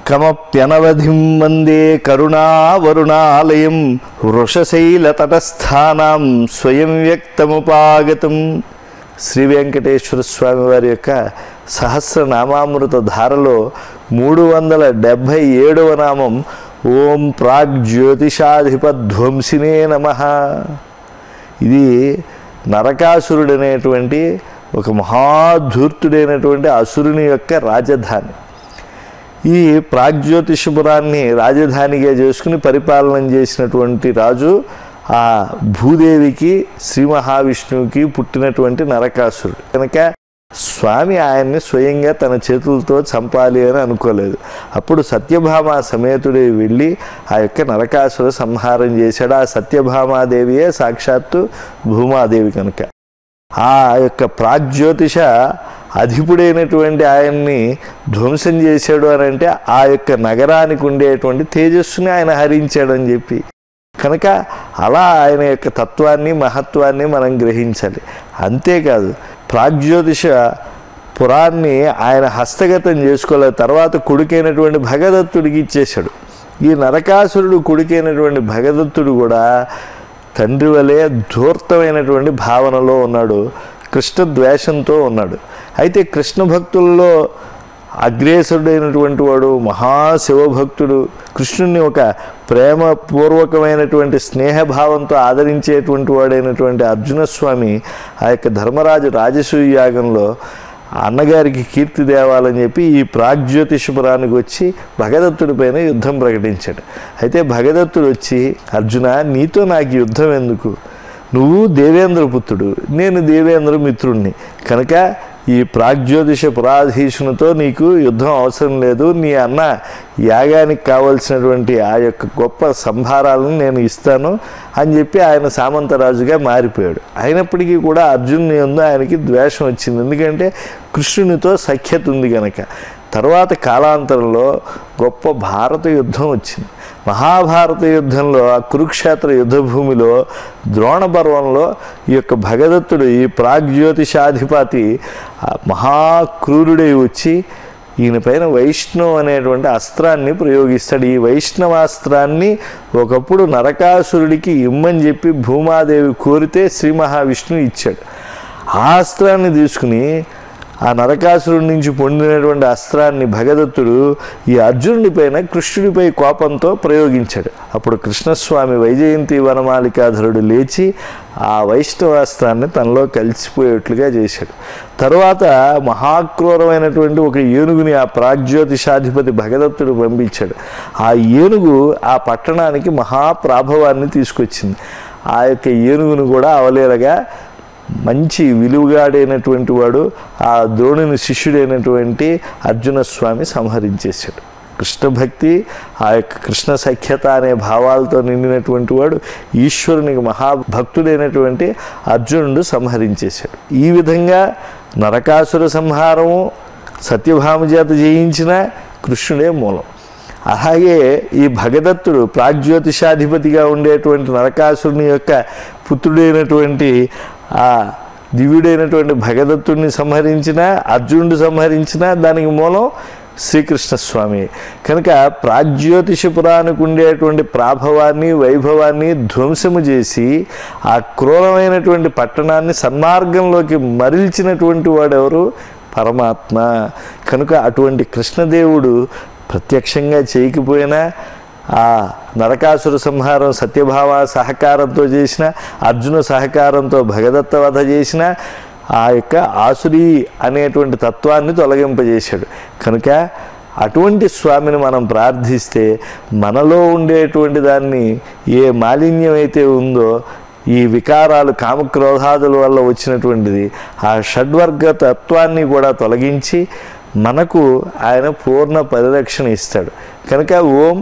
కమప్యనవధిం వందే కరుణావరుణాలయం వృషశైలతటస్థానాం స్వయం వ్యక్తముపాగతం శ్రీ వెంకటేశ్వర స్వామి వారి యొక్క సహస్రనామామృత ధారలో మూడు వందల డెబ్భై ఏడవ నామం ఓం ప్రాగ్జ్యోతిషాధిపధ్వంసినే నమ ఇది నరకాసురుడనేటువంటి ఒక మహాధూర్తుడైనటువంటి అసురుని యొక్క రాజధాని ఈ ప్రాగ్జ్యోతిషపురాన్ని రాజధానిగా చేసుకుని పరిపాలన చేసినటువంటి రాజు ఆ భూదేవికి శ్రీ మహావిష్ణువుకి పుట్టినటువంటి నరకాసురుడు కనుక స్వామి ఆయన్ని స్వయంగా తన చేతులతో చంపాలి అని అనుకోలేదు అప్పుడు సత్యభామ సమేతుడే వెళ్ళి ఆ యొక్క నరకాసుర సంహారం చేశాడు ఆ సత్యభామాదేవియే సాక్షాత్తు భూమాదేవి కనుక ఆ యొక్క ప్రాగ్జ్యోతిష అధిపుడైనటువంటి ఆయన్ని ధ్వంసం చేశాడు అని అంటే ఆ యొక్క నగరానికి ఉండేటువంటి తేజస్సుని ఆయన హరించాడని చెప్పి కనుక అలా ఆయన యొక్క తత్వాన్ని మహత్వాన్ని మనం గ్రహించాలి అంతేకాదు ప్రాగ్జ్యోతిష పురాన్ని ఆయన హస్తగతం చేసుకోలేదు తర్వాత కొడుకైనటువంటి భగదత్తుడికి ఇచ్చేశాడు ఈ నరకాసురుడు కొడుకైనటువంటి భగదత్తుడు కూడా తండ్రి వలె ధూర్తమైనటువంటి భావనలో ఉన్నాడు కృష్ణ ద్వేషంతో ఉన్నాడు అయితే కృష్ణ భక్తుల్లో అగ్రేసుడైనటువంటి వాడు మహాశివభక్తుడు కృష్ణుని ఒక ప్రేమపూర్వకమైనటువంటి స్నేహభావంతో ఆదరించేటువంటి వాడైనటువంటి అర్జునస్వామి ఆ యొక్క ధర్మరాజు రాజసూయ యాగంలో అన్నగారికి కీర్తి తేవాలని చెప్పి ఈ ప్రాగ్జ్యోతిషపురానికి వచ్చి భగదత్తుడి పైన యుద్ధం ప్రకటించాడు అయితే భగదత్తుడు వచ్చి అర్జున నీతో నాకు యుద్ధం ఎందుకు నువ్వు దేవేంద్ర పుత్రుడు నేను దేవేంద్ర మిత్రుణ్ణి కనుక ఈ ప్రాగ్జ్యోతిష పురాధీశునితో నీకు యుద్ధం అవసరం లేదు నీ అన్న యాగానికి కావలసినటువంటి ఆ యొక్క గొప్ప సంభారాలను నేను ఇస్తాను అని చెప్పి ఆయన సామంతరాజుగా మారిపోయాడు అయినప్పటికీ కూడా అర్జునుని ఎందు ఆయనకి ద్వేషం వచ్చింది ఎందుకంటే కృష్ణునితో సఖ్యత ఉంది కనుక తర్వాత కాలాంతరంలో గొప్ప భారత యుద్ధం వచ్చింది మహాభారత యుద్ధంలో ఆ కురుక్షేత్ర యుద్ధ భూమిలో ద్రోణ పర్వంలో ఈ యొక్క భగదత్తుడు ఈ ప్రాగ్జ్యోతిషాధిపతి ఆ మహాక్రూరుడై వచ్చి ఈయన పైన వైష్ణవ్ అనేటువంటి అస్త్రాన్ని ప్రయోగిస్తాడు ఈ వైష్ణవాస్త్రాన్ని ఒకప్పుడు నరకాసురుడికి ఇమ్మని చెప్పి భూమాదేవి కోరితే శ్రీ మహావిష్ణువు ఇచ్చాడు ఆ అస్త్రాన్ని తీసుకుని ఆ నరకాసురుడి నుంచి పొందినటువంటి అస్త్రాన్ని భగదత్తుడు ఈ అర్జునుడి పైన కృష్ణుడిపై కోపంతో ప్రయోగించాడు అప్పుడు కృష్ణస్వామి వైజయంతి వనమాలికాధరుడు లేచి ఆ వైష్ణవాస్త్రాన్ని తనలో కలిసిపోయేట్లుగా చేశాడు తర్వాత మహాక్రూరమైనటువంటి ఒక ఏనుగుని ఆ ప్రాగ్జ్యోతిషాధిపతి భగదత్తుడు పంపించాడు ఆ ఏనుగు ఆ పట్టణానికి మహాప్రాభవాన్ని తీసుకొచ్చింది ఆ యొక్క ఏనుగును కూడా అవలేలగా మంచి విలువగాడైనటువంటి వాడు ఆ ద్రోణుని శిష్యుడైనటువంటి అర్జున స్వామి సంహరించేశాడు కృష్ణ భక్తి ఆ యొక్క కృష్ణ సఖ్యత అనే భావాలతో నిండినటువంటి వాడు ఈశ్వరునికి మహాభక్తుడైనటువంటి అర్జునుడు సంహరించేశాడు ఈ విధంగా నరకాసుర సంహారము సత్యభామ చేత జయించిన కృష్ణుడే మూలం అలాగే ఈ భగదత్తుడు ప్రాగ్జ్యోతిషాధిపతిగా ఉండేటువంటి నరకాసురుని యొక్క పుత్రుడైనటువంటి ఆ దివ్యుడైనటువంటి భగదత్తుడిని సంహరించిన అర్జునుడు సంహరించిన దానికి మూలం శ్రీకృష్ణ స్వామి కనుక ప్రాగ్జ్యోతిషపురానికి ఉండేటువంటి ప్రాభవాన్ని వైభవాన్ని ధ్వంసము చేసి ఆ క్రూరమైనటువంటి పట్టణాన్ని సన్మార్గంలోకి మరిల్చినటువంటి వాడెవరు పరమాత్మ కనుక అటువంటి కృష్ణదేవుడు ప్రత్యక్షంగా చేయకపోయినా ఆ నరకాసుర సంహారం సత్యభావ సహకారంతో చేసిన అర్జున సహకారంతో భగదత్త వధ చేసిన ఆ యొక్క ఆసురి అనేటువంటి తత్వాన్ని తొలగింపజేశాడు కనుక అటువంటి స్వామిని మనం ప్రార్థిస్తే మనలో ఉండేటువంటి దాన్ని ఏ మాలిన్యం అయితే ఉందో ఈ వికారాలు కామక్రోధాదుల వల్ల వచ్చినటువంటిది ఆ షడ్వర్గ తత్వాన్ని కూడా తొలగించి మనకు ఆయన పూర్ణ పరిరక్షణ ఇస్తాడు కనుక ఓం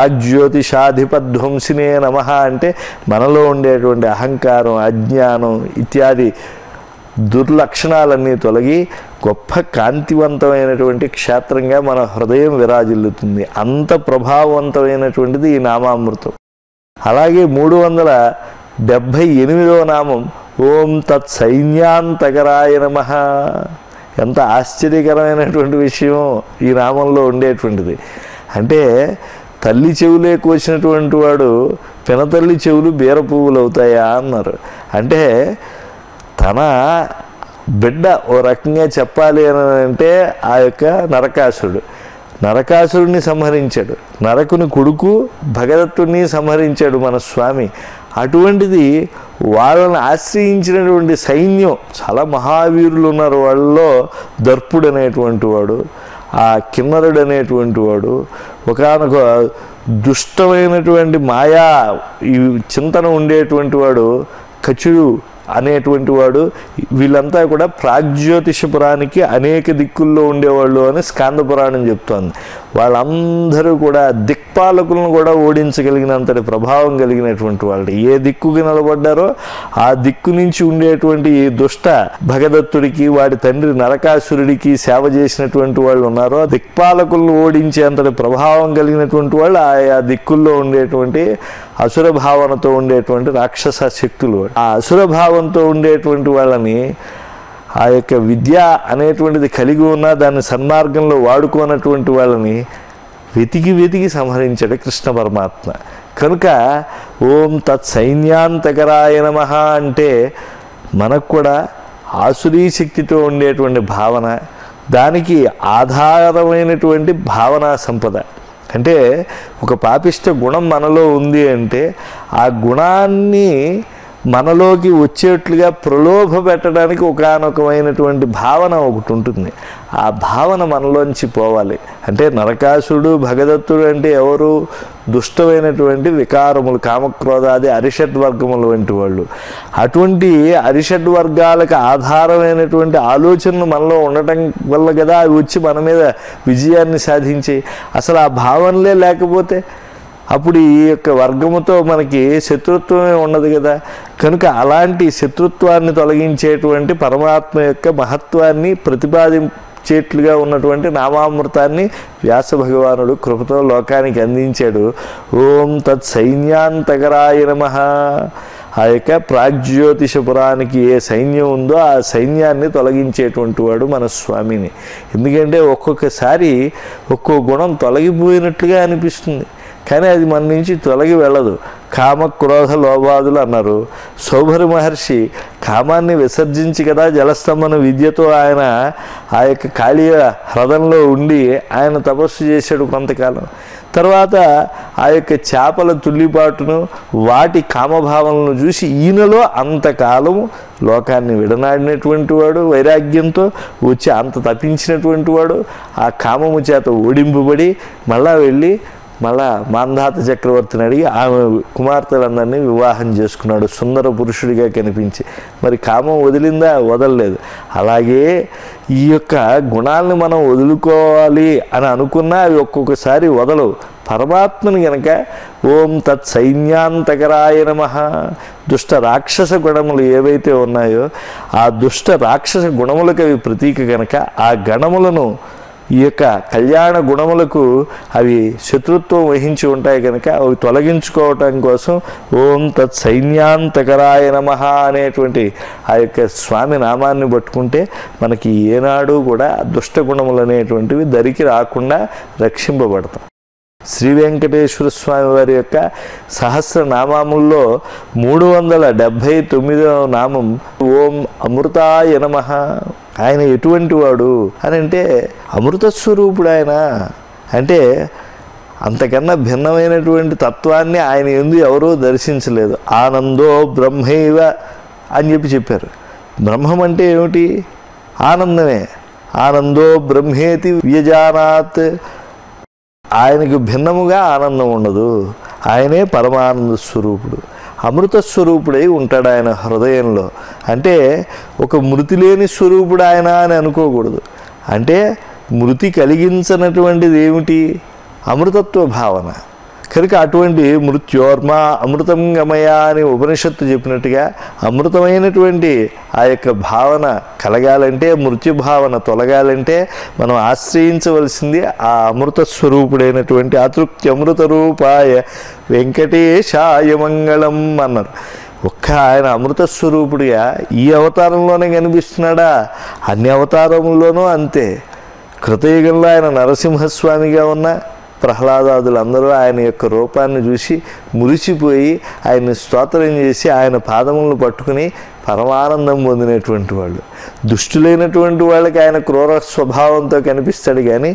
ప్రాగ్జ్యోతిషాధిపధ్వంసినే నమ అంటే మనలో ఉండేటువంటి అహంకారం అజ్ఞానం ఇత్యాది దుర్లక్షణాలన్నీ తొలగి గొప్ప కాంతివంతమైనటువంటి క్షేత్రంగా మన హృదయం విరాజిల్లుతుంది అంత ప్రభావవంతమైనటువంటిది ఈ నామామృతం అలాగే మూడు వందల డెబ్భై ఎనిమిదవ నామం ఓం తత్ సైన్యాంతకరాయ నమ ఎంత ఆశ్చర్యకరమైనటువంటి విషయం ఈ నామంలో ఉండేటువంటిది అంటే తల్లి చెవులే కోసినటువంటి వాడు పినతల్లి చెవులు బీర పువ్వులు అవుతాయా అన్నారు అంటే తన బిడ్డ ఓ రకంగా చెప్పాలి అని అంటే ఆ యొక్క నరకాసురుడు నరకాసురుడిని సంహరించాడు నరకుని కొడుకు భగదత్తుని సంహరించాడు మన స్వామి అటువంటిది వాళ్ళని ఆశ్రయించినటువంటి సైన్యం చాలా మహావీరులు ఉన్నారు వాళ్ళలో దర్పుడు అనేటువంటి వాడు ఆ కిన్నరుడు అనేటువంటి వాడు ఒకనొక దుష్టమైనటువంటి మాయా ఈ చింతన ఉండేటువంటి వాడు కచుడు అనేటువంటి వాడు వీళ్ళంతా కూడా ప్రాగ్జ్యోతిషపురానికి అనేక దిక్కుల్లో ఉండేవాళ్ళు అని స్కాంద పురాణం చెప్తోంది వాళ్ళందరూ కూడా దిక్పాలకులను కూడా ఓడించగలిగినంతటి ప్రభావం కలిగినటువంటి వాళ్ళు ఏ దిక్కుకి నిలబడ్డారో ఆ దిక్కు నుంచి ఉండేటువంటి ఈ దుష్ట భగదత్తుడికి వాడి తండ్రి నరకాసురుడికి సేవ చేసినటువంటి వాళ్ళు ఉన్నారో ఆ దిక్పాలకులను ఓడించేంతటి ప్రభావం కలిగినటువంటి వాళ్ళు ఆయా దిక్కుల్లో ఉండేటువంటి అసుర భావనతో ఉండేటువంటి రాక్షస శక్తులు ఆ అసుర భావంతో ఉండేటువంటి వాళ్ళని ఆ యొక్క విద్య అనేటువంటిది కలిగి ఉన్నా దాన్ని సన్మార్గంలో వాడుకోనటువంటి వాళ్ళని వెతికి వెతికి సంహరించాడు కృష్ణ పరమాత్మ కనుక ఓం తత్ సైన్యాంతకరాయ నమ అంటే మనకు కూడా ఆసురీ శక్తితో ఉండేటువంటి భావన దానికి ఆధారమైనటువంటి భావనా సంపద అంటే ఒక పాపిష్ట గుణం మనలో ఉంది అంటే ఆ గుణాన్ని మనలోకి వచ్చేట్లుగా ప్రలోభ పెట్టడానికి ఒకనొకమైనటువంటి భావన ఒకటి ఉంటుంది ఆ భావన మనలోంచి పోవాలి అంటే నరకాసుడు భగదత్తుడు అంటే ఎవరు దుష్టమైనటువంటి వికారములు కామక్రోధాది అరిషడ్ వర్గములు వంటి వాళ్ళు అటువంటి అరిషడ్ వర్గాలకు ఆధారమైనటువంటి ఆలోచనలు మనలో ఉండటం వల్ల కదా అవి వచ్చి మన మీద విజయాన్ని సాధించి అసలు ఆ భావనలే లేకపోతే అప్పుడు ఈ యొక్క వర్గముతో మనకి శత్రుత్వమే ఉండదు కదా కనుక అలాంటి శత్రుత్వాన్ని తొలగించేటువంటి పరమాత్మ యొక్క మహత్వాన్ని ప్రతిపాదించేట్లుగా ఉన్నటువంటి నామామృతాన్ని వ్యాస భగవానుడు కృపతో లోకానికి అందించాడు ఓం తత్ సైన్యాంతకరాయ నమ ఆ యొక్క ప్రాగ్జ్యోతిషపురానికి ఏ సైన్యం ఉందో ఆ సైన్యాన్ని తొలగించేటువంటి వాడు మన స్వామిని ఎందుకంటే ఒక్కొక్కసారి ఒక్కో గుణం తొలగిపోయినట్లుగా అనిపిస్తుంది కానీ అది మన నుంచి తొలగి వెళ్ళదు కామ క్రోధ లోబాదులు అన్నారు సౌభరి మహర్షి కామాన్ని విసర్జించి కదా జలస్తంభన విద్యతో ఆయన ఆ యొక్క కాళీయ హ్రదంలో ఉండి ఆయన తపస్సు చేశాడు కొంతకాలం తర్వాత ఆ యొక్క చేపల తుల్లిపాటును వాటి కామభావనలను చూసి ఈయనలో అంతకాలం లోకాన్ని విడనాడినటువంటి వాడు వైరాగ్యంతో వచ్చి అంత తప్పించినటువంటి వాడు ఆ కామము చేత ఓడింపబడి మళ్ళా వెళ్ళి మళ్ళా మాంధాత చక్రవర్తిని అడిగి ఆమె కుమార్తెలందరినీ వివాహం చేసుకున్నాడు సుందర పురుషుడిగా కనిపించి మరి కామం వదిలిందా వదలలేదు అలాగే ఈ యొక్క గుణాలను మనం వదులుకోవాలి అని అనుకున్నా అవి ఒక్కొక్కసారి వదలవు పరమాత్మని గనక ఓం తత్ సైన్యాంతకరాయ నమ దుష్ట రాక్షస గుణములు ఏవైతే ఉన్నాయో ఆ దుష్ట రాక్షస గుణములకు అవి ప్రతీక గనక ఆ గణములను ఈ యొక్క కళ్యాణ గుణములకు అవి శత్రుత్వం వహించి ఉంటాయి కనుక అవి తొలగించుకోవటం కోసం ఓం తత్ సైన్యాంతకరాయ నమ అనేటువంటి ఆ యొక్క స్వామి నామాన్ని పట్టుకుంటే మనకి ఏనాడు కూడా దుష్ట గుణములు అనేటువంటివి దరికి రాకుండా రక్షింపబడతాం శ్రీ వెంకటేశ్వర స్వామి వారి యొక్క సహస్రనామాముల్లో మూడు వందల డెబ్భై తొమ్మిదవ నామం ఓం అమృతాయ నమ ఆయన ఎటువంటి వాడు అని అంటే అమృత స్వరూపుడు ఆయన అంటే అంతకన్నా భిన్నమైనటువంటి తత్వాన్ని ఆయన ఎందు ఎవరూ దర్శించలేదు ఆనందో బ్రహ్మైవ అని చెప్పి చెప్పారు బ్రహ్మం అంటే ఏమిటి ఆనందమే ఆనందో బ్రహ్మేతి వ్యజానాత్ ఆయనకు భిన్నముగా ఆనందం ఉండదు ఆయనే పరమానంద స్వరూపుడు అమృత స్వరూపుడై ఉంటాడు ఆయన హృదయంలో అంటే ఒక మృతి లేని స్వరూపుడు ఆయన అని అనుకోకూడదు అంటే మృతి కలిగించనటువంటిది ఏమిటి అమృతత్వ భావన కనుక అటువంటి మృత్యోర్మ అమృతం గమయ అని ఉపనిషత్తు చెప్పినట్టుగా అమృతమైనటువంటి ఆ యొక్క భావన కలగాలంటే మృత్యు భావన తొలగాలంటే మనం ఆశ్రయించవలసింది ఆ అమృత స్వరూపుడైనటువంటి అతృప్తి అమృత రూపాయ వెంకటేశాయ మంగళం అన్నారు ఒక్క ఆయన అమృత స్వరూపుడిగా ఈ అవతారంలోనే కనిపిస్తున్నాడా అన్ని అవతారముల్లోనూ అంతే కృతయుగంలో ఆయన నరసింహస్వామిగా ఉన్న ప్రహ్లాదాదులు అందరూ ఆయన యొక్క రూపాన్ని చూసి మురిసిపోయి ఆయన్ని స్తోత్రం చేసి ఆయన పాదములను పట్టుకుని పరమానందం పొందినటువంటి వాళ్ళు దుష్టులైనటువంటి వాళ్ళకి ఆయన క్రూర స్వభావంతో కనిపిస్తాడు కానీ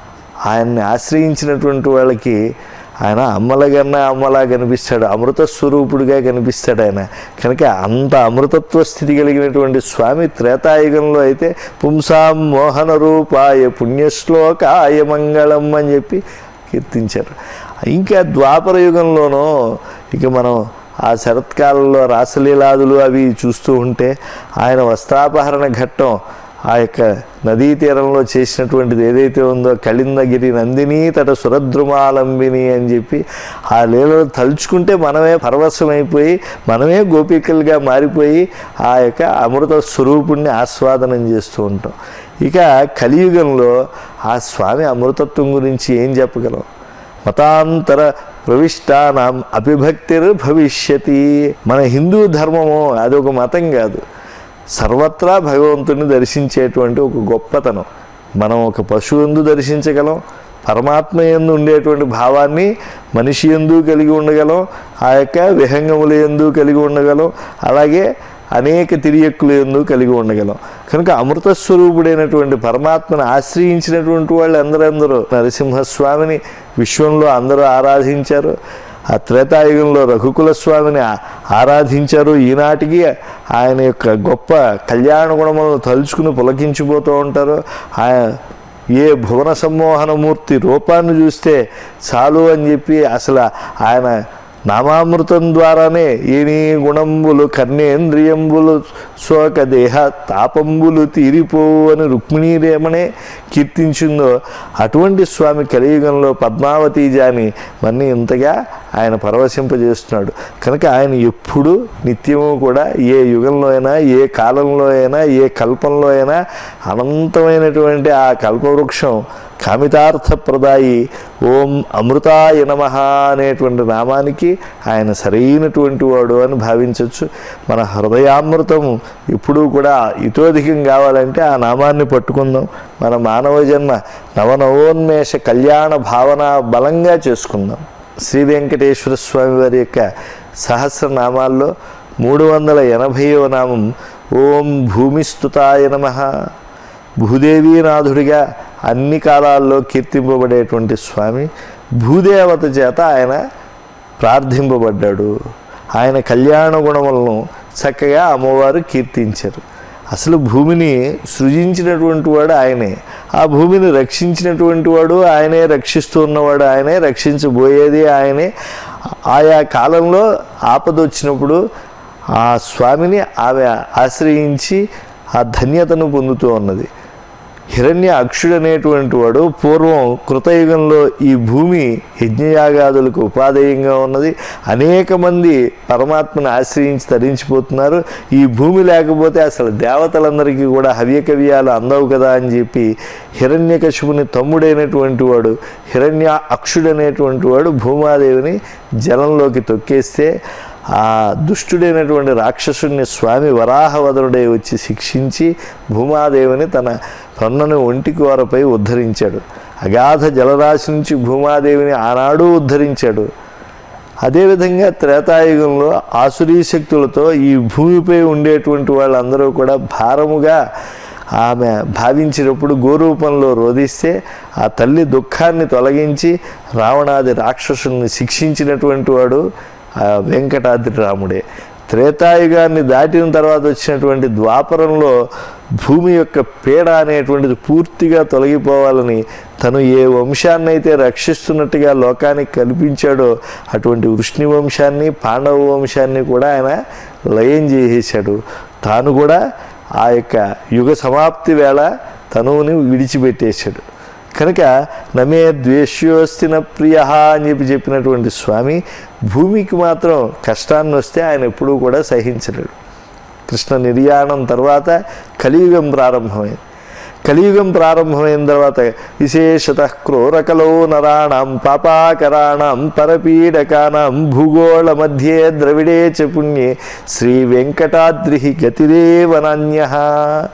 ఆయన్ని ఆశ్రయించినటువంటి వాళ్ళకి ఆయన అమ్మలగన్నా అమ్మలా కనిపిస్తాడు అమృత స్వరూపుడిగా కనిపిస్తాడు ఆయన కనుక అంత అమృతత్వ స్థితి కలిగినటువంటి స్వామి త్రేతాయుగంలో అయితే పుంసాం మోహన రూపాయ పుణ్యశ్లోకాయ మంగళం అని చెప్పి కీర్తించారు ఇంకా ద్వాపర యుగంలోనూ ఇక మనం ఆ శరత్కాలంలో రాసలీలాదులు అవి చూస్తూ ఉంటే ఆయన వస్త్రాపహరణ ఘట్టం ఆ యొక్క నదీ తీరంలో చేసినటువంటిది ఏదైతే ఉందో కళిందగిరి నందిని తట సురద్రుమాలంబిని అని చెప్పి ఆ లీలలో తలుచుకుంటే మనమే పరవశమైపోయి మనమే గోపికలుగా మారిపోయి ఆ యొక్క అమృత స్వరూపుణ్ణి ఆస్వాదనం చేస్తూ ఉంటాం ఇక కలియుగంలో ఆ స్వామి అమృతత్వం గురించి ఏం చెప్పగలం మతాంతర ప్రవిష్టానం అభిభక్తిర్ భవిష్యతి మన హిందూ ధర్మము అది ఒక మతం కాదు సర్వత్రా భగవంతుని దర్శించేటువంటి ఒక గొప్పతనం మనం ఒక పశువు ఎందు దర్శించగలం పరమాత్మ ఎందు ఉండేటువంటి భావాన్ని మనిషి ఎందు కలిగి ఉండగలం ఆ యొక్క విహంగముల ఎందు కలిగి ఉండగలం అలాగే అనేక తిరియక్కులు ఎందు కలిగి ఉండగలం కనుక అమృత స్వరూపుడైనటువంటి పరమాత్మను ఆశ్రయించినటువంటి వాళ్ళు అందరందరూ నరసింహస్వామిని విశ్వంలో అందరూ ఆరాధించారు ఆ త్రేతాయుగంలో రఘుకుల స్వామిని ఆ- ఆరాధించారు ఈనాటికి ఆయన యొక్క గొప్ప కళ్యాణ గుణములను తలుచుకుని పులకించిపోతూ ఉంటారు ఆయన ఏ భువన సమ్మోహనమూర్తి రూపాన్ని చూస్తే చాలు అని చెప్పి అసలు ఆయన నామామృతం ద్వారానే ఏని గుణంబులు కర్ణేంద్రియంబులు శోక దేహ తాపంబులు తీరిపోవు అని రుక్మిణీరేమనే కీర్తించిందో అటువంటి స్వామి కలియుగంలో పద్మావతి జాని మన్ని ఇంతగా ఆయన పరవశింపజేస్తున్నాడు కనుక ఆయన ఎప్పుడు నిత్యము కూడా ఏ యుగంలో అయినా ఏ కాలంలో అయినా ఏ కల్పంలో అయినా అనంతమైనటువంటి ఆ కల్పవృక్షం కామితార్థప్రదాయి ఓం అమృతాయ నమ అనేటువంటి నామానికి ఆయన సరైనటువంటి వాడు అని భావించవచ్చు మన హృదయామృతం ఎప్పుడూ కూడా ఇతోధికం కావాలంటే ఆ నామాన్ని పట్టుకుందాం మన మానవ జన్మ నవనవోన్మేష కళ్యాణ భావన బలంగా చేసుకుందాం శ్రీ వెంకటేశ్వర స్వామి వారి యొక్క సహస్రనామాల్లో మూడు వందల ఎనభైవ నామం ఓం భూమిస్తుతాయ నమః భూదేవీనాథుడిగా అన్ని కాలాల్లో కీర్తింపబడేటువంటి స్వామి భూదేవత చేత ఆయన ప్రార్థింపబడ్డాడు ఆయన కళ్యాణ గుణములను చక్కగా అమ్మవారు కీర్తించారు అసలు భూమిని సృజించినటువంటి వాడు ఆయనే ఆ భూమిని రక్షించినటువంటి వాడు ఆయనే రక్షిస్తూ ఉన్నవాడు ఆయనే రక్షించబోయేది ఆయనే ఆయా కాలంలో ఆపద వచ్చినప్పుడు ఆ స్వామిని ఆమె ఆశ్రయించి ఆ ధన్యతను పొందుతూ ఉన్నది హిరణ్య అక్షుడు అనేటువంటి వాడు పూర్వం కృతయుగంలో ఈ భూమి యజ్ఞయాగాదులకు ఉపాధేయంగా ఉన్నది అనేక మంది పరమాత్మను ఆశ్రయించి తరించిపోతున్నారు ఈ భూమి లేకపోతే అసలు దేవతలందరికీ కూడా హవ్యకవ్యాలు అందవు కదా అని చెప్పి హిరణ్యకశిపుని తమ్ముడైనటువంటి వాడు హిరణ్య అక్షుడు అనేటువంటి వాడు భూమాదేవిని జలంలోకి తొక్కేస్తే ఆ దుష్టుడైనటువంటి రాక్షసుని స్వామి వరాహవదరుడై వచ్చి శిక్షించి భూమాదేవిని తన పన్నను ఒంటి కూరపై ఉద్ధరించాడు అగాధ జలరాశి నుంచి భూమాదేవిని ఆనాడు ఉద్ధరించాడు అదేవిధంగా త్రేతాయుగంలో ఆసురీ శక్తులతో ఈ భూమిపై ఉండేటువంటి వాళ్ళందరూ కూడా భారముగా ఆమె భావించినప్పుడు గోరూపంలో రోధిస్తే ఆ తల్లి దుఃఖాన్ని తొలగించి రావణాది రాక్షసుల్ని శిక్షించినటువంటి వాడు ఆ వెంకటాద్రి రాముడే త్రేతాయుగాన్ని దాటిన తర్వాత వచ్చినటువంటి ద్వాపరంలో భూమి యొక్క పీడ అనేటువంటిది పూర్తిగా తొలగిపోవాలని తను ఏ వంశాన్నైతే రక్షిస్తున్నట్టుగా లోకానికి కల్పించాడో అటువంటి వృష్ణి వంశాన్ని పాండవ వంశాన్ని కూడా ఆయన లయం చేసేశాడు తాను కూడా ఆ యొక్క యుగ సమాప్తి వేళ తనువుని విడిచిపెట్టేశాడు కనుక నమే ద్వేష్యోస్తిన ప్రియ అని చెప్పి చెప్పినటువంటి స్వామి భూమికి మాత్రం కష్టాన్ని వస్తే ఆయన ఎప్పుడూ కూడా సహించలేడు కృష్ణ నిర్యాణం తర్వాత కలియుగం ప్రారంభమైంది కలియుగం ప్రారంభమైన తర్వాత విశేషత క్రూరకలో నరాణం పాపాకరాణం పరపీడకానాం భూగోళ మధ్యే ద్రవిడే చ పుణ్యే శ్రీ వెంకటాద్రి గతిరేవనాన్య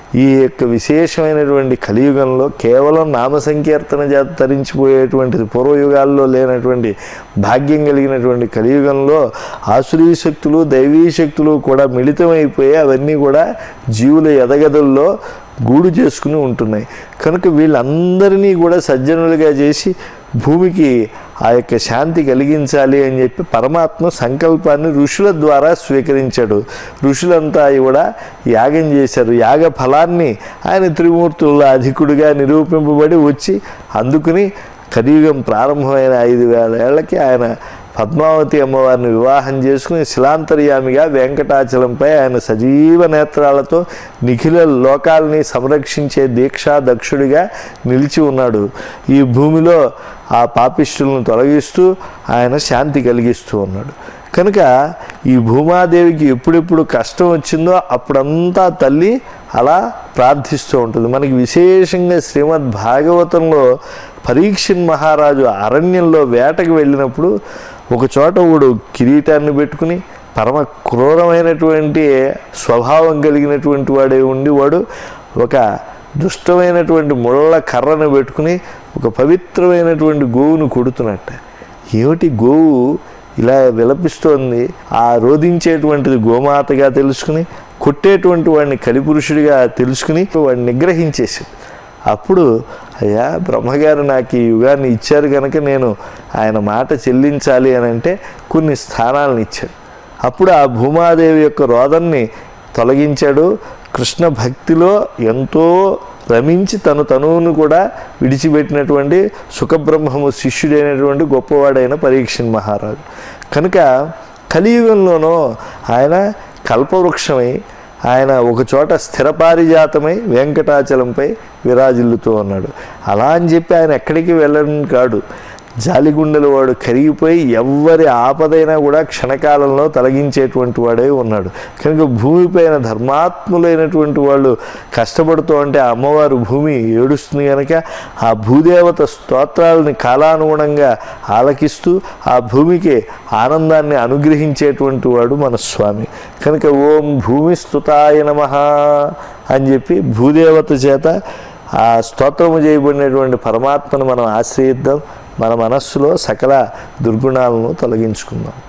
ఈ యొక్క విశేషమైనటువంటి కలియుగంలో కేవలం నామ సంకీర్తన చేత తరించిపోయేటువంటిది పూర్వయుగాల్లో లేనటువంటి భాగ్యం కలిగినటువంటి కలియుగంలో ఆసురీ శక్తులు దైవీ శక్తులు కూడా మిళితమైపోయి అవన్నీ కూడా జీవుల ఎదగదుల్లో గూడు చేసుకుని ఉంటున్నాయి కనుక వీళ్ళందరినీ కూడా సజ్జనులుగా చేసి భూమికి ఆ యొక్క శాంతి కలిగించాలి అని చెప్పి పరమాత్మ సంకల్పాన్ని ఋషుల ద్వారా స్వీకరించాడు ఋషులంతా కూడా యాగం చేశారు యాగ ఫలాన్ని ఆయన త్రిమూర్తుల అధికుడిగా నిరూపింపబడి వచ్చి అందుకుని కలియుగం ప్రారంభమైన ఐదు వేల ఏళ్ళకి ఆయన పద్మావతి అమ్మవారిని వివాహం చేసుకుని శిలాంతర్యామిగా వెంకటాచలంపై ఆయన సజీవ నేత్రాలతో నిఖిల లోకాల్ని సంరక్షించే దీక్షా దక్షుడిగా నిలిచి ఉన్నాడు ఈ భూమిలో ఆ పాపిష్టులను తొలగిస్తూ ఆయన శాంతి కలిగిస్తూ ఉన్నాడు కనుక ఈ భూమాదేవికి ఎప్పుడెప్పుడు కష్టం వచ్చిందో అప్పుడంతా తల్లి అలా ప్రార్థిస్తూ ఉంటుంది మనకి విశేషంగా శ్రీమద్ భాగవతంలో పరీక్షణ్ మహారాజు అరణ్యంలో వేటకు వెళ్ళినప్పుడు ఒక చోట వాడు కిరీటాన్ని పెట్టుకుని పరమ క్రూరమైనటువంటి స్వభావం కలిగినటువంటి వాడే ఉండి వాడు ఒక దుష్టమైనటువంటి ముళ్ళ కర్రను పెట్టుకుని ఒక పవిత్రమైనటువంటి గోవును కొడుతున్నట్ట ఏమిటి గోవు ఇలా విలపిస్తోంది ఆ రోధించేటువంటిది గోమాతగా తెలుసుకుని కొట్టేటువంటి వాడిని కలిపురుషుడిగా తెలుసుకుని వాడిని నిగ్రహించేసాడు అప్పుడు అయ్యా బ్రహ్మగారు నాకు ఈ యుగాన్ని ఇచ్చారు కనుక నేను ఆయన మాట చెల్లించాలి అని అంటే కొన్ని స్థానాలను ఇచ్చాడు అప్పుడు ఆ భూమాదేవి యొక్క రోదన్ని తొలగించాడు కృష్ణ భక్తిలో ఎంతో రమించి తను తనువును కూడా విడిచిపెట్టినటువంటి సుఖబ్రహ్మము శిష్యుడైనటువంటి గొప్పవాడైన పరీక్షణ్ మహారాజు కనుక కలియుగంలోనో ఆయన కల్పవృక్షమై ఆయన ఒక చోట స్థిరపారిజాతమై వెంకటాచలంపై విరాజిల్లుతూ ఉన్నాడు అలా అని చెప్పి ఆయన ఎక్కడికి వెళ్ళడం కాడు జాలిగుండెల వాడు కరిగిపోయి ఎవ్వరి ఆపదైనా కూడా క్షణకాలంలో తొలగించేటువంటి వాడే ఉన్నాడు కనుక భూమిపైన ధర్మాత్ములైనటువంటి వాళ్ళు కష్టపడుతూ ఉంటే ఆ అమ్మవారు భూమి ఏడుస్తుంది కనుక ఆ భూదేవత స్తోత్రాలని కాలానుగుణంగా ఆలకిస్తూ ఆ భూమికి ఆనందాన్ని అనుగ్రహించేటువంటి వాడు మన స్వామి కనుక ఓం భూమి స్తుతాయ నమ అని చెప్పి భూదేవత చేత ఆ స్తోత్రము చేయబడినటువంటి పరమాత్మను మనం ఆశ్రయిద్దాం మన మనస్సులో సకల దుర్గుణాలను తొలగించుకుందాం